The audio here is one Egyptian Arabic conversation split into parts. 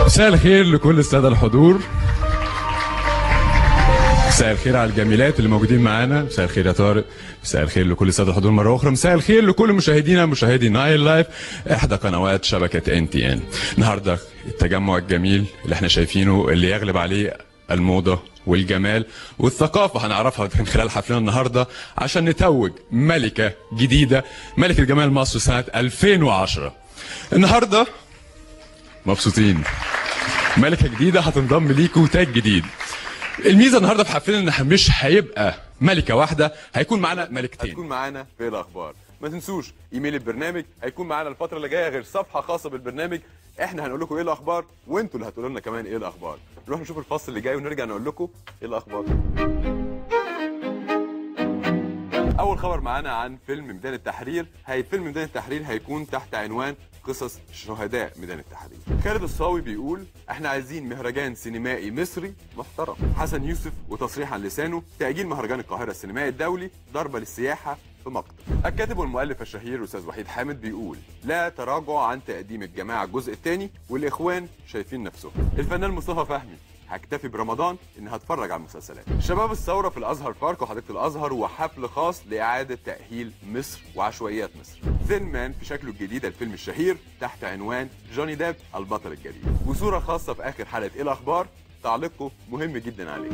مساء الخير لكل السادة الحضور مساء الخير على الجميلات اللي موجودين معانا مساء الخير يا طارق مساء الخير لكل السادة الحضور مرة أخرى مساء الخير لكل مشاهدينا مشاهدي نايل لايف إحدى قنوات شبكة ان تي ان النهاردة التجمع الجميل اللي احنا شايفينه اللي يغلب عليه الموضة والجمال والثقافة هنعرفها من خلال حفلنا النهاردة عشان نتوج ملكة جديدة ملكة جمال مصر سنة 2010 النهاردة مبسوطين ملكة جديدة هتنضم ليكوا تاج جديد الميزة النهاردة في حفلنا ان مش هيبقى ملكة واحدة هيكون معانا ملكتين هتكون معانا في الاخبار ما تنسوش ايميل البرنامج هيكون معانا الفتره اللي جايه غير صفحه خاصه بالبرنامج احنا هنقول لكم ايه الاخبار وانتوا اللي هتقولوا لنا كمان ايه الاخبار نروح نشوف الفصل اللي جاي ونرجع نقول لكم ايه الاخبار اول خبر معانا عن فيلم ميدان التحرير هي فيلم ميدان التحرير هيكون تحت عنوان قصص شهداء ميدان التحرير خالد الصاوي بيقول احنا عايزين مهرجان سينمائي مصري محترم حسن يوسف وتصريح عن لسانه تأجيل مهرجان القاهرة السينمائي الدولي ضربة للسياحة في مقطع الكاتب والمؤلف الشهير استاذ وحيد حامد بيقول لا تراجع عن تقديم الجماعة الجزء الثاني والاخوان شايفين نفسهم الفنان مصطفى فهمي هكتفي برمضان ان هتفرج على المسلسلات شباب الثوره في الازهر بارك وحديقه الازهر وحفل خاص لاعاده تاهيل مصر وعشوائيات مصر ثين مان في شكله الجديد الفيلم الشهير تحت عنوان جوني ديب البطل الجديد وصوره خاصه في اخر حلقه ايه الاخبار تعليقه مهم جدا عليه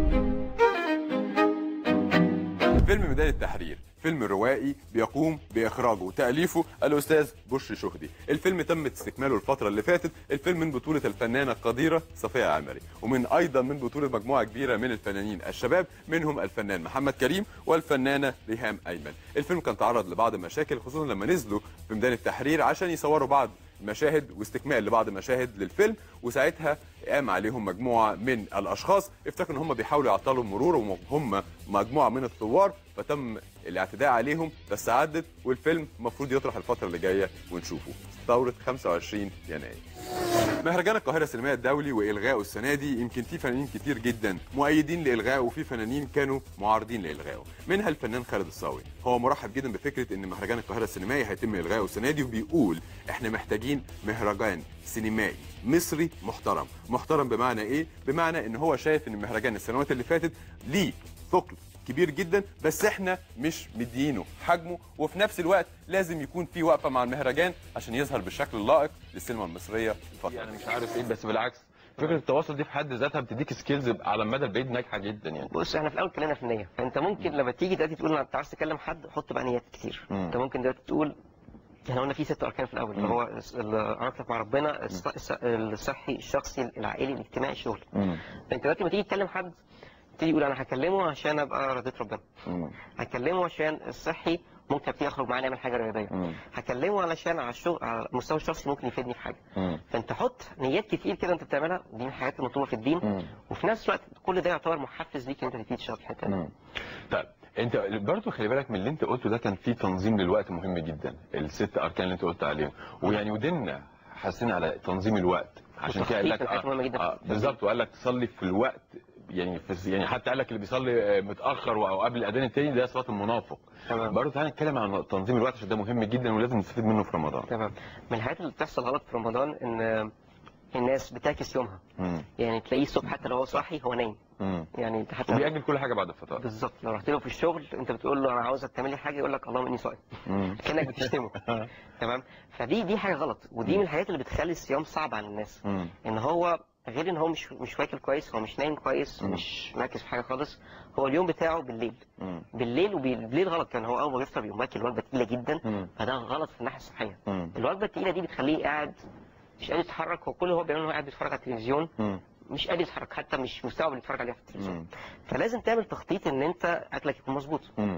فيلم ميدان التحرير فيلم روائي بيقوم باخراجه وتاليفه الاستاذ بشري شهدي الفيلم تم استكماله الفتره اللي فاتت الفيلم من بطوله الفنانه القديره صفيه عمري ومن ايضا من بطوله مجموعه كبيره من الفنانين الشباب منهم الفنان محمد كريم والفنانه ريهام ايمن الفيلم كان تعرض لبعض المشاكل خصوصا لما نزلوا في ميدان التحرير عشان يصوروا بعض مشاهد واستكمال لبعض المشاهد للفيلم وساعتها قام عليهم مجموعه من الاشخاص افتكروا ان هم بيحاولوا يعطلوا المرور وهم مجموعه من الثوار فتم الاعتداء عليهم بس عدت والفيلم المفروض يطرح الفتره اللي جايه ونشوفه ثوره 25 يناير مهرجان القاهره السينمائي الدولي والغائه السنه دي يمكن في فنانين كتير جدا مؤيدين لالغائه وفي فنانين كانوا معارضين لالغائه منها الفنان خالد الصاوي هو مرحب جدا بفكره ان مهرجان القاهره السينمائي هيتم الغائه السنه دي وبيقول احنا محتاجين مهرجان سينمائي مصري محترم محترم بمعنى ايه بمعنى ان هو شايف ان مهرجان السنوات اللي فاتت ليه ثقل كبير جدا بس احنا مش مدينه حجمه وفي نفس الوقت لازم يكون في وقفه مع المهرجان عشان يظهر بالشكل اللائق للسينما المصريه الفتره يعني مش عارف ايه بس بالعكس فكره التواصل دي في حد ذاتها بتديك سكيلز على المدى البعيد ناجحه جدا يعني بص احنا في الاول اتكلمنا في النيه فانت ممكن لما تيجي دلوقتي تقول انت عاوز تكلم حد حط بقى نيات كتير مم. انت ممكن دلوقتي تقول احنا قلنا في ست اركان في الاول اللي مم. هو الس- ال- علاقتك مع ربنا الص- الص- الصحي الشخصي العائلي الاجتماعي الشغل مم. فانت دلوقتي لما تيجي تكلم حد تيجي تقول انا هكلمه عشان ابقى رضيت ربنا مم. هكلمه عشان الصحي ممكن ابتدي اخرج معاه نعمل حاجه رياضيه مم. هكلمه علشان على الشغل على المستوى الشخصي ممكن يفيدني في حاجه مم. فانت حط نيات كتير كده انت بتعملها دي من الحاجات المطلوبه في الدين مم. وفي نفس الوقت كل ده يعتبر محفز ليك ان انت تبتدي تشتغل في الحته دي مم. طيب انت برضه خلي بالك من اللي انت قلته ده كان فيه تنظيم للوقت مهم جدا الست اركان اللي انت قلت عليهم ويعني ودنا حاسين على تنظيم الوقت عشان كده قال لك والتخطيط من الحاجات المهمة جدا في آه التنظيم. بالظبط وقال لك تصلي في الوقت يعني في يعني حتى قال لك اللي بيصلي آه، متاخر او قبل الاذان التاني ده صلاه المنافق تمام. برضه تعالى نتكلم عن تنظيم الوقت عشان ده مهم جدا ولازم نستفيد منه في رمضان تمام من الحاجات اللي بتحصل غلط في رمضان ان الناس بتعكس يومها مم. يعني تلاقيه الصبح حتى لو هو صاحي هو نايم مم. يعني انت حتى وبيأجل كل حاجه بعد الفطار بالظبط لو رحت له في الشغل انت بتقول له انا عاوزك تعمل لي حاجه يقول لك اللهم اني صائم مم. كانك بتشتمه تمام فدي دي حاجه غلط ودي من الحاجات اللي بتخلي الصيام صعب على الناس مم. ان هو غير ان هو مش مش واكل كويس هو مش نايم كويس مم. مش مركز في حاجه خالص هو اليوم بتاعه بالليل مم. بالليل وبالليل غلط كان هو اول ما بيفطر بيقوم واكل وجبه تقيله جدا مم. فده غلط في الناحيه الصحيه مم. الوجبه التقيله دي بتخليه قاعد مش قادر يتحرك هو كل اللي هو بيعمله إن هو قاعد بيتفرج على التلفزيون مم. مش قادر يتحرك حتى مش مستوعب اللي بيتفرج عليها في التلفزيون مم. فلازم تعمل تخطيط ان انت اكلك يكون مظبوط مم.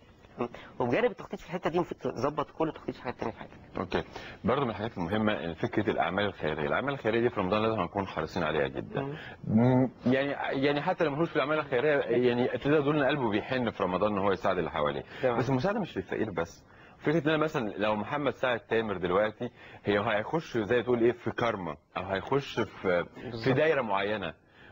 وبجانب التخطيط في الحته دي المفروض تظبط كل التخطيط في حاجات تانيه في حياتك اوكي برضه من الحاجات المهمه فكره الاعمال الخيريه الاعمال الخيريه دي في رمضان لازم نكون حريصين عليها جدا مم، يعني يعني حتى لو ملوش في الاعمال الخيريه يعني تقدر تقول ان قلبه بيحن في رمضان ان هو يساعد اللي حواليه تمام. بس المساعده مش للفقير بس فكره ان انا مثلا لو محمد ساعد تامر دلوقتي هي هيخش زي تقول ايه في كارما او هيخش في في بالظبط. دايره معينه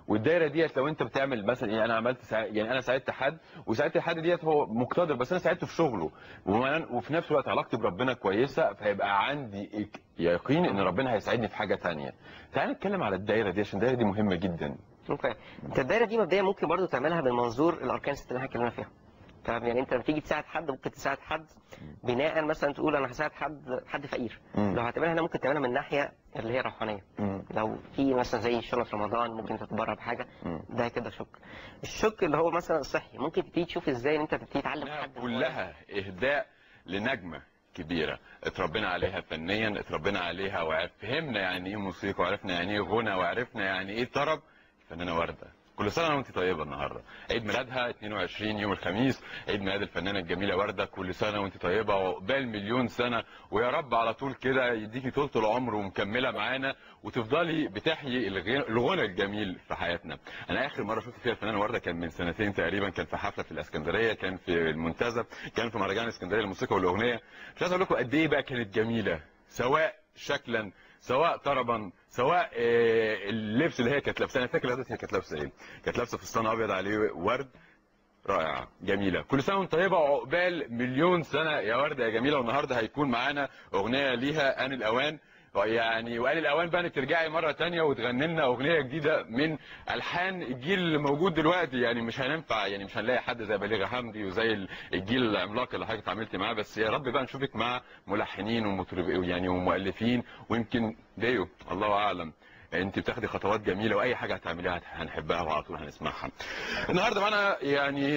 والدايره ديت لو انت بتعمل مثلا يعني انا عملت سع... يعني انا ساعدت حد وساعدت الحد ديت هو مقتدر بس انا ساعدته في شغله وما- وفي نفس الوقت علاقتي بربنا كويسه فهيبقى عندي إك- يقين ان ربنا هيساعدني في حاجه تانية تعال نتكلم على الدايره دي عشان الدايره دي مهمه جدا اوكي انت الدايره دي مبدئيا ممكن برضو تعملها من منظور الاركان الست اللي احنا اتكلمنا فيها تمام يعني انت لما تيجي تساعد حد ممكن تساعد حد بناء مثلا تقول انا هساعد حد حد فقير مم. لو هتعملها هنا ممكن تعملها من ناحيه اللي هي روحانيه مم. لو في مثلا زي شنط رمضان ممكن تتبرع بحاجه مم. ده كده شك الشك اللي هو مثلا الصحي ممكن تبتدي تشوف ازاي ان انت تبتدي تعلم إنها حد إن هو- كلها اهداء لنجمه كبيره اتربينا عليها فنيا اتربينا عليها وفهمنا يعني ايه موسيقى وعرفنا يعني ايه غنى وعرفنا يعني ايه طرب الفنانه ورده كل سنه وانت طيبه النهارده عيد ميلادها 22 يوم الخميس عيد ميلاد الفنانه الجميله ورده كل سنه وانت طيبه وعقبال مليون سنه ويا رب على طول كده يديكي طولة العمر ومكمله معانا وتفضلي بتحيي الغ- الغنى الجميل في حياتنا انا اخر مره شفت فيها الفنانه ورده كان من سنتين تقريبا كان في حفله في الاسكندريه كان في المنتزه كان في مهرجان اسكندريه للموسيقى والاغنيه مش عايز اقول لكم قد ايه بقى كانت جميله سواء شكلا سواء طربا سواء آه، اللبس اللي هي كانت لابسه انا فاكر لابسه هي كانت لابسه ايه كانت لابسه فستان ابيض عليه ورد رائعة جميلة كل سنة وانت طيبة وعقبال مليون سنة يا وردة يا جميلة والنهاردة هيكون معانا أغنية ليها آن الأوان يعني وآن الأوان بقى انك ترجعي مرة تانية وتغني لنا أغنية جديدة من ألحان الجيل اللي موجود دلوقتي يعني مش هننفع يعني مش هنلاقي حد زي بليغة حمدي وزي الجيل العملاق اللي حضرتك اتعاملتي معاه بس يا رب بقى نشوفك مع ملحنين ومطرب يعني ومؤلفين ويمكن ديو الله أعلم انت بتاخدي خطوات جميله واي حاجه هتعمليها هنحبها وعلى طول هنسمعها. النهارده معانا يعني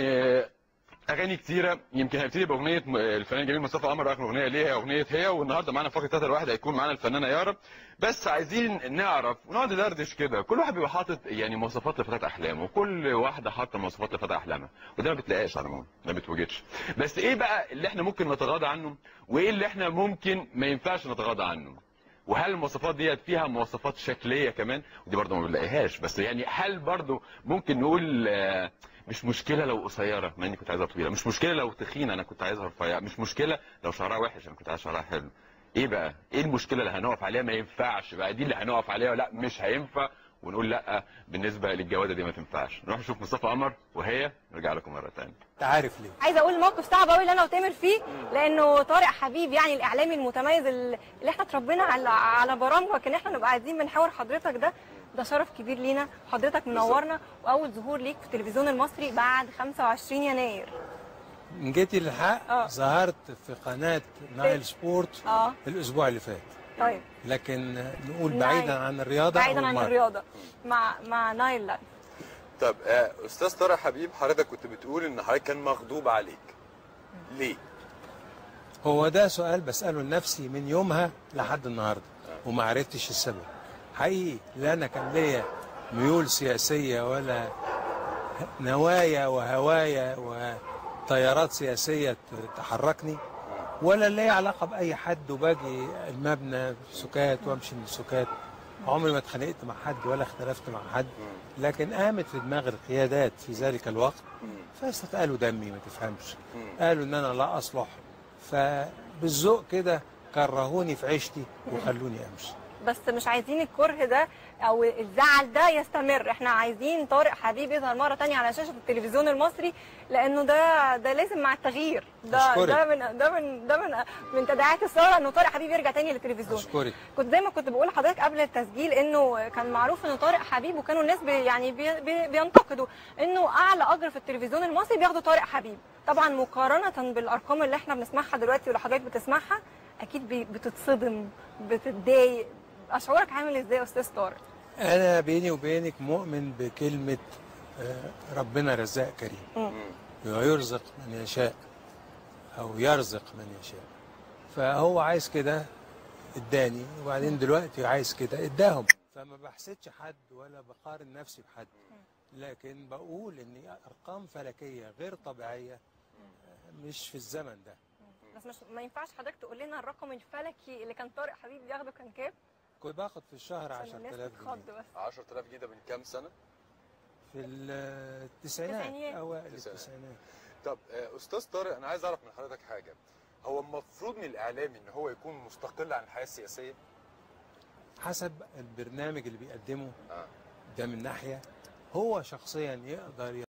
اغاني كتيره يمكن هنبتدي باغنيه م- الفنان الجميل مصطفى قمر اخر اغنيه ليه هي اغنيه هي والنهارده معانا فقره 3 الواحد هيكون معانا الفنانه يارا بس عايزين نعرف ونقعد ندردش كده كل واحد بيبقى حاطط يعني مواصفات لفتاه احلامه وكل واحده حاطه مواصفات لفتاه احلامها وده ما بتلاقيش على العموم ما بتوجدش بس ايه بقى اللي احنا ممكن نتغاضى عنه وايه اللي احنا ممكن ما ينفعش نتغاضى عنه وهل المواصفات ديت فيها مواصفات شكليه كمان ودي برضه ما بنلاقيهاش بس يعني هل برضه ممكن نقول آه، مش مشكله لو قصيره مع اني كنت عايزها طويله مش مشكله لو تخينه انا كنت عايزها رفيعه مش مشكله لو شعرها وحش انا كنت عايز شعرها حلو ايه بقى ايه المشكله اللي هنقف عليها ما ينفعش بقى دي اللي هنقف عليها ولا مش هينفع ونقول لا بالنسبه للجواده دي ما تنفعش نروح نشوف مصطفى قمر وهي نرجع لكم مره ثانيه انت عارف ليه عايزه اقول موقف صعب قوي اللي انا وتامر فيه لانه طارق حبيب يعني الاعلامي المتميز اللي احنا اتربينا على على برامجك ان احنا نبقى قاعدين بنحاور حضرتك ده ده شرف كبير لينا حضرتك منورنا واول ظهور ليك في التلفزيون المصري بعد 25 يناير من جيتي للحق اه. ظهرت في قناه نايل سبورت اه الاسبوع اللي فات طيب لكن نقول نايل. بعيدا عن الرياضه بعيدا أول عن مرة. الرياضه مع مع نايل لايف طب آه، استاذ طارق حبيب حضرتك كنت بتقول ان حضرتك كان مغضوب عليك ليه؟ هو ده سؤال بساله لنفسي من يومها لحد النهارده وما عرفتش السبب حقيقي لا انا كان ليا ميول سياسيه ولا نوايا وهوايا وتيارات سياسيه تحركني ولا ليا علاقه باي حد وباجي المبنى سكات وامشي من السكات عمري ما اتخانقت مع حد ولا اختلفت مع حد لكن قامت في دماغ القيادات في ذلك الوقت فاستثقلوا دمي ما تفهمش قالوا ان انا لا اصلح فبالذوق كده كرهوني في عيشتي وخلوني امشي بس مش عايزين الكره ده او الزعل ده يستمر احنا عايزين طارق حبيب يظهر مره تانية على شاشه التلفزيون المصري لانه ده ده لازم مع التغيير ده أشكرك. ده من ده من ده من من تداعيات الثوره انه طارق حبيب يرجع تاني للتلفزيون اشكرك كنت زي ما كنت بقول لحضرتك قبل التسجيل انه كان معروف ان طارق حبيب وكانوا الناس بي يعني بي بي بينتقدوا انه اعلى اجر في التلفزيون المصري بياخده طارق حبيب طبعا مقارنه بالارقام اللي احنا بنسمعها دلوقتي واللي حضرتك بتسمعها اكيد بي- بتتصدم بتتضايق اشعورك عامل ازاي يا استاذ طارق انا بيني وبينك مؤمن بكلمه آه، ربنا رزاق كريم ويرزق من يشاء او يرزق من يشاء فهو عايز كده اداني وبعدين دلوقتي عايز كده اداهم فما بحسدش حد ولا بقارن نفسي بحد لكن بقول ان ارقام فلكيه غير طبيعيه آه، مش في الزمن ده بس مش ما ينفعش حضرتك تقول لنا الرقم الفلكي اللي كان طارق حبيب بياخده كان كام كنت باخد في الشهر عشان الناس 10000 تتخض جنيه بس 10000 جنيه ده من كام سنه؟ في التسعينات التسعينات. اوائل التسعينات. التسعينات طب آه، استاذ طارق انا عايز اعرف من حضرتك حاجه هو المفروض من الاعلامي ان هو يكون مستقل عن الحياه السياسيه؟ حسب البرنامج اللي بيقدمه اه ده من ناحية هو شخصيا يقدر